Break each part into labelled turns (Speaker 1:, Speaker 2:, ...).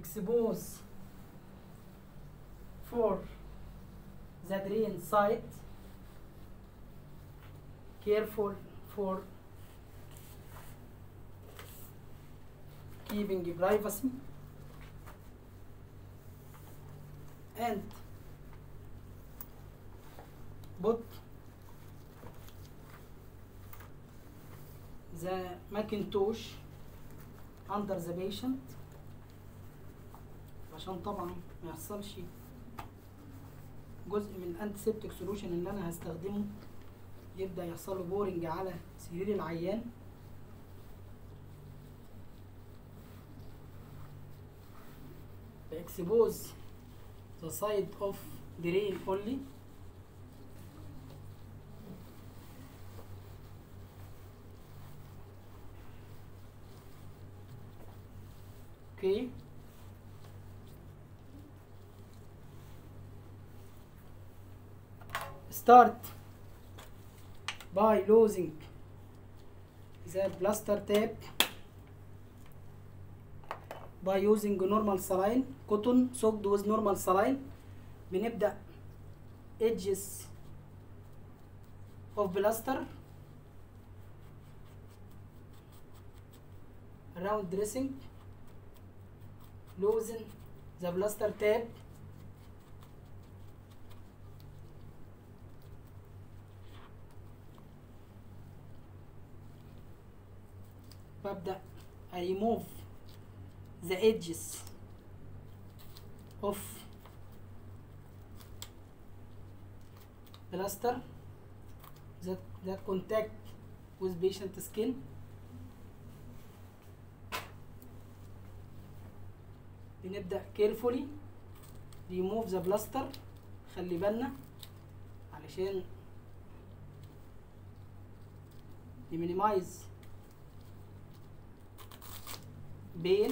Speaker 1: expose for the drain site careful for keeping privacy and put the Macintosh under the patient عشان طبعا ما يحصلش جزء من الانتيسبتيك سولوشن اللي انا هستخدمه يبدا يحصل له بورنج على سرير العيان expose the side of drain only okay start by losing the plaster tape by using normal saline cotton soaked with normal saline بنبدأ edges of plaster around dressing loosen the plaster tape ببدأ I remove the edges of plaster that, that contact with patient skin بنبدأ carefully remove the plaster خلي بالنا علشان minimize pain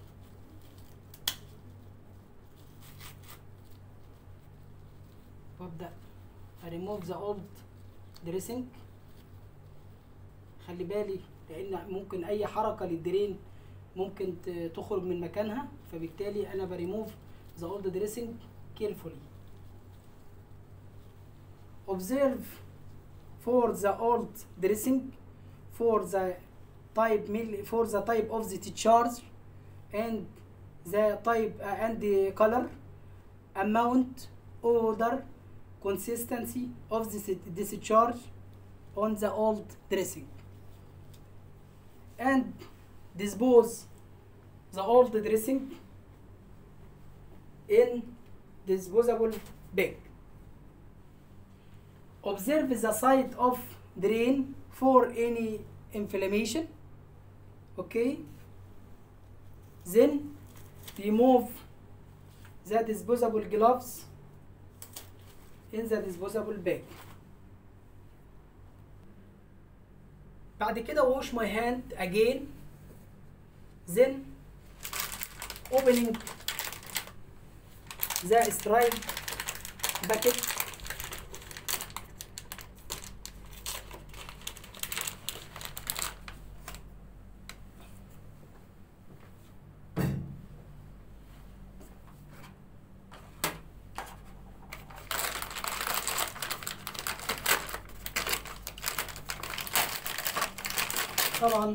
Speaker 1: وابدأ remove the old dressing خلي بالي لان ممكن اي حركة للدرين ممكن ت- تخرج من مكانها فبالتالي انا بريموف the old dressing carefully observe for the old dressing for the type mil- for the type of the discharge and the type uh, and the color amount order consistency of the dis- discharge on the old dressing and dispose the old dressing in disposable bag observe the site of drain for any inflammation okay then remove the disposable gloves in the disposable bag بعد كده wash my hand again then opening the sterile bucket طبعا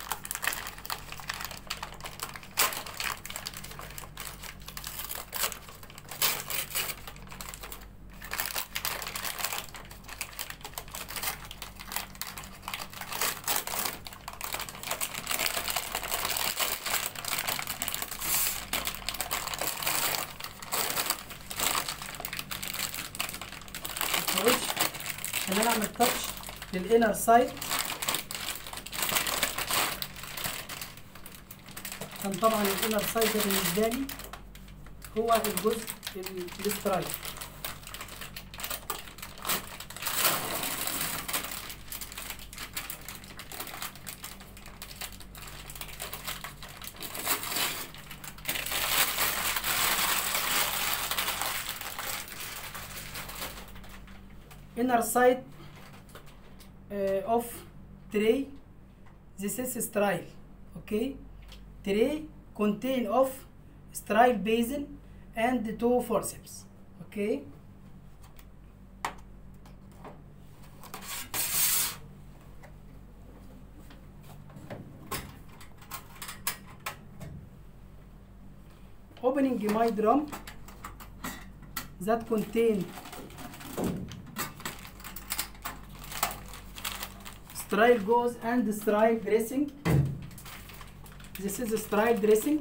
Speaker 1: الوش خلينا نعمل تاتش للانر سايد كان طبعا الانر سايد ده بالنسبه لي هو الجزء ال- السترايك inner side uh, of tray this is sterile okay tray contain of sterile basin and two forceps okay opening my drum that contain sterile gauze and sterile dressing this is sterile dressing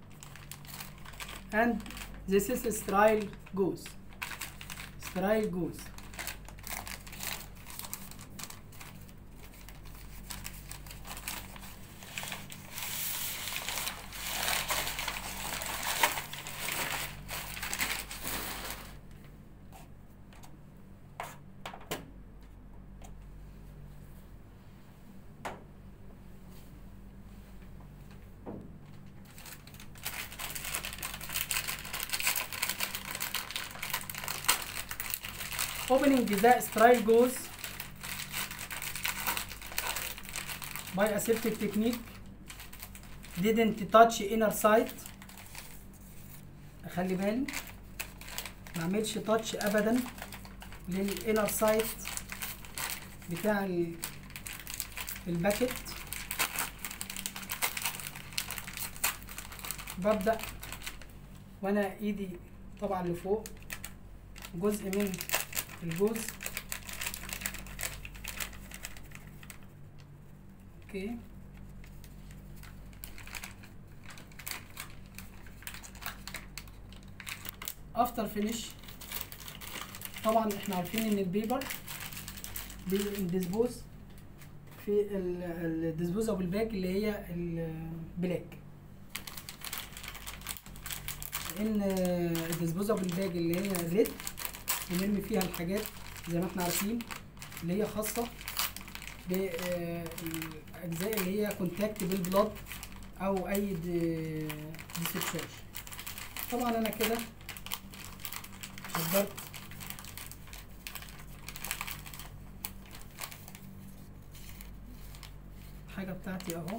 Speaker 1: and this is sterile gauze sterile gauze opening the sterile gauze by aseptic technique didn't touch inner side اخلي بالي ما اعملش تاتش ابدا للانر سايد بتاع ال- الباكت ببدأ وانا ايدي طبعا لفوق جزء من الجوز اوكي افتر فينيش طبعا احنا عارفين ان البيبر بيديسبوز في الديسبوزابل باج اللي هي البلاك لان الديسبوزابل باج اللي هي الريد بنرمي فيها الحاجات زي ما احنا عارفين اللي هي خاصة بالأجزاء اللي هي كونتاكت بالبلاد أو أي ديسبشارج طبعا أنا كده حضرت الحاجة بتاعتي أهو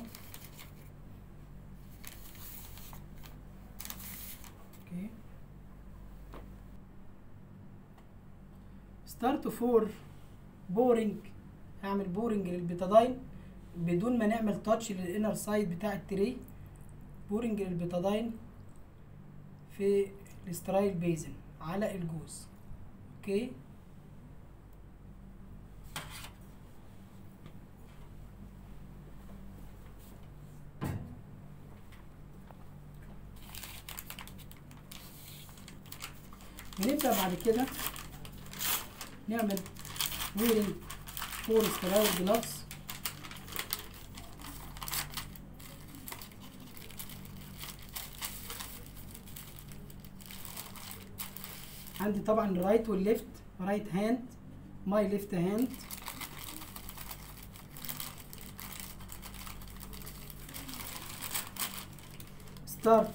Speaker 1: اوكي ستارت فور بورنج هعمل بورنج للبيتاداين بدون ما نعمل تاتش للانر سايد بتاع التري بورنج للبيتاداين في السترايل بيزن على الجوز اوكي ونبدأ بعد كده نعمل ويرنج فور سترايل جلافز عندي طبعا الرايت والليفت رايت هاند ماي ليفت هاند ستارت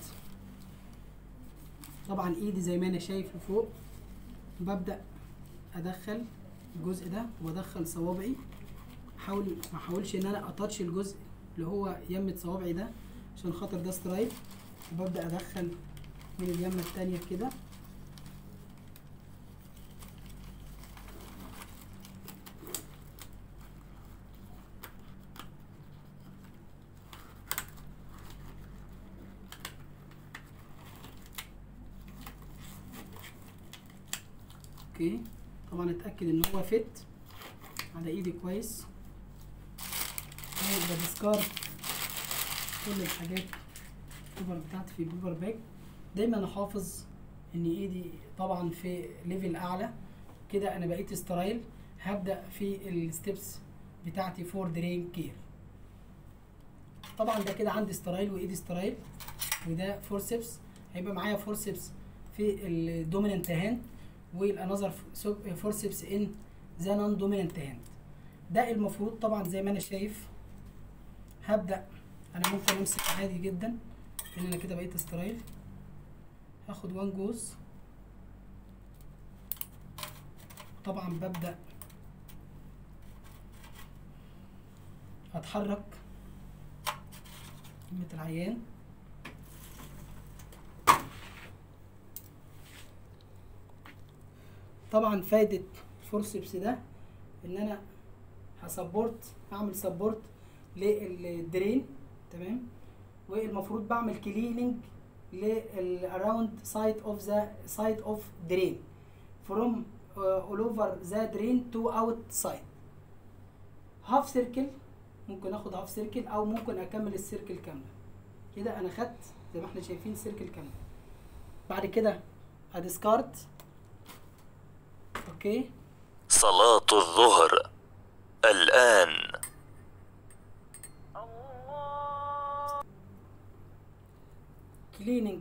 Speaker 1: طبعا ايدي زي ما انا شايف لفوق ببدأ ادخل الجزء ده وادخل صوابعي احاول ما احاولش ان انا اتاتش الجزء اللي هو يمة صوابعي ده عشان خاطر ده سترايب وببدأ ادخل من اليمة التانية كده اوكي طبعا اتاكد ان هو فت على ايدي كويس بديسكارد كل الحاجات البيبر بتاعتي في البيبر باك دايما احافظ ان ايدي طبعا في ليفل اعلى كده انا بقيت سترايل هبدا في الستبس بتاعتي فور درين كير طبعا ده كده عندي سترايل وايدي سترايل وده فورسبس هيبقى معايا فورسبس في الدوميننت هاند والانذر فورسبس ان ذا نون دوميننت هاند ده المفروض طبعا زي ما انا شايف هبدا انا ممكن امسك عادي جدا لان انا كده بقيت سترايل هاخد وان جوز طبعا ببدا اتحرك قمة العيان طبعا فايدة الفورسبس ده ان انا هسبورت هعمل سبورت للدرين تمام والمفروض بعمل كليننج للاراوند سايد اوف ذا سايد اوف درين فروم all over the drain to outside هاف سيركل ممكن اخد هاف سيركل او ممكن اكمل السيركل كامله كده انا خدت زي ما احنا شايفين سيركل كامله بعد كده اديسكارد اوكي
Speaker 2: صلاة الظهر الآن
Speaker 1: cleaning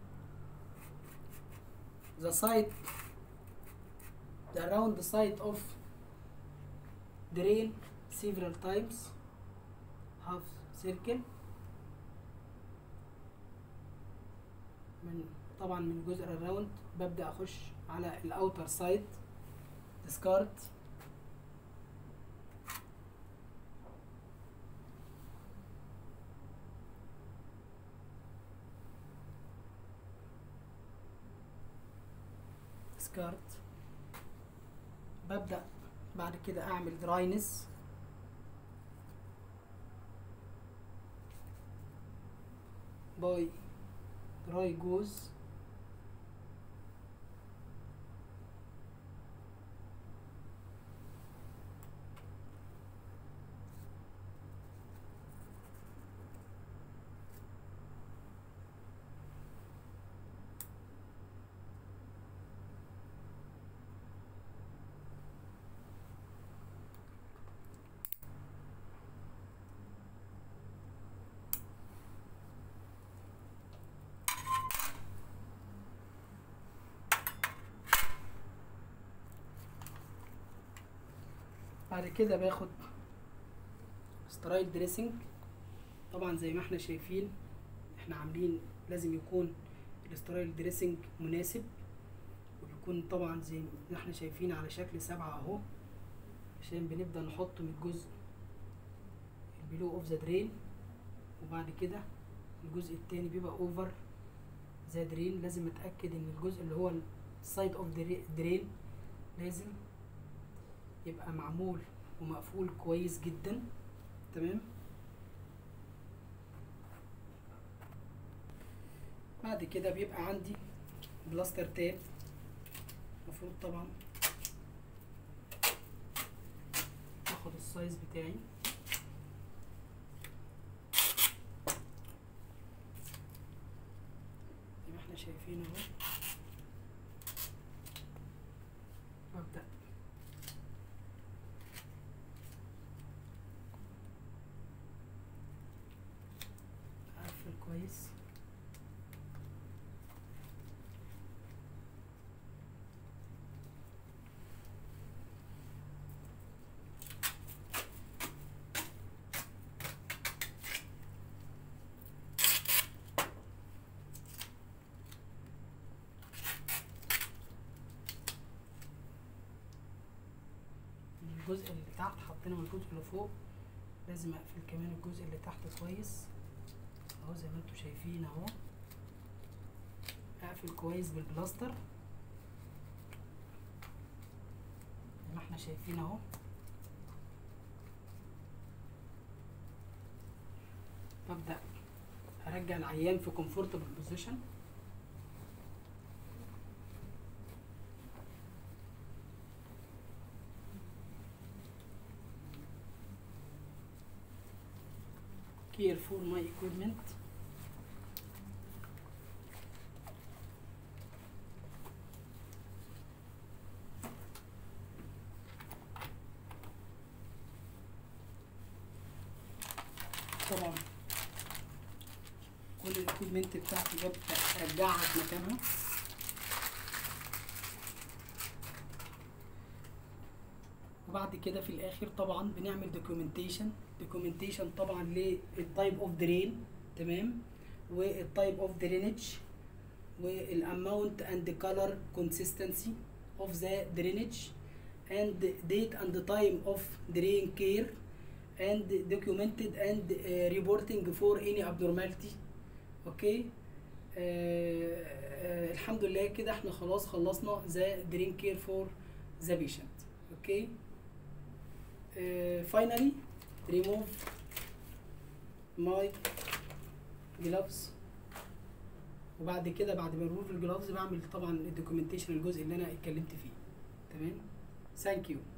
Speaker 1: the side the around the side of drain several times half circle من طبعا من جزء الراوند ببدأ أخش على الأوتر سايد discard discard ببدأ بعد كده أعمل دراينس باي دراي جوز بعد كده باخد سترايل دريسنج طبعا زي ما احنا شايفين احنا عاملين لازم يكون السترايل دريسنج مناسب وبيكون طبعا زي ما احنا شايفين على شكل سبعة اهو عشان بنبدأ نحط من الجزء البلو اوف ذا درين وبعد كده الجزء التاني بيبقى اوفر ذا درين لازم اتأكد ان الجزء اللي هو السايد اوف درين لازم يبقى معمول ومقفول كويس جدا تمام بعد كده بيبقى عندي بلاستر تاب المفروض طبعا اخد السايز بتاعي زي ما احنا شايفين اهو وابدأ اقفل كويس الجزء اللي تحت حطينا من الجزء اللي فوق لازم اقفل كمان الجزء اللي تحت كويس اهو زي ما انتوا شايفين اهو اقفل كويس بالبلاستر زي ما احنا شايفين اهو ببدأ ارجع العيان في كومفورتبل بوزيشن care for my equipment طبعا كل الاكويبمنت بتاعتي ببدأ ارجعها في مكانها وبعد كده في الاخر طبعا بنعمل دوكيومنتيشن دوكيومنتيشن طبعا للتايب اوف درين تمام والتايب اوف درينج والاماونت اند كولر كونسيستنسي اوف ذا درينج and date and time of drain care and documented and uh, reporting for any abnormality اوكي آه آه الحمد لله كده احنا خلاص خلصنا ذا درين كير فور the patient okay uh, finally remove my gloves وبعد كده بعد ما remove الجلافز بعمل طبعا الدوكيومنتيشن الجزء اللي انا اتكلمت فيه تمام ثانك يو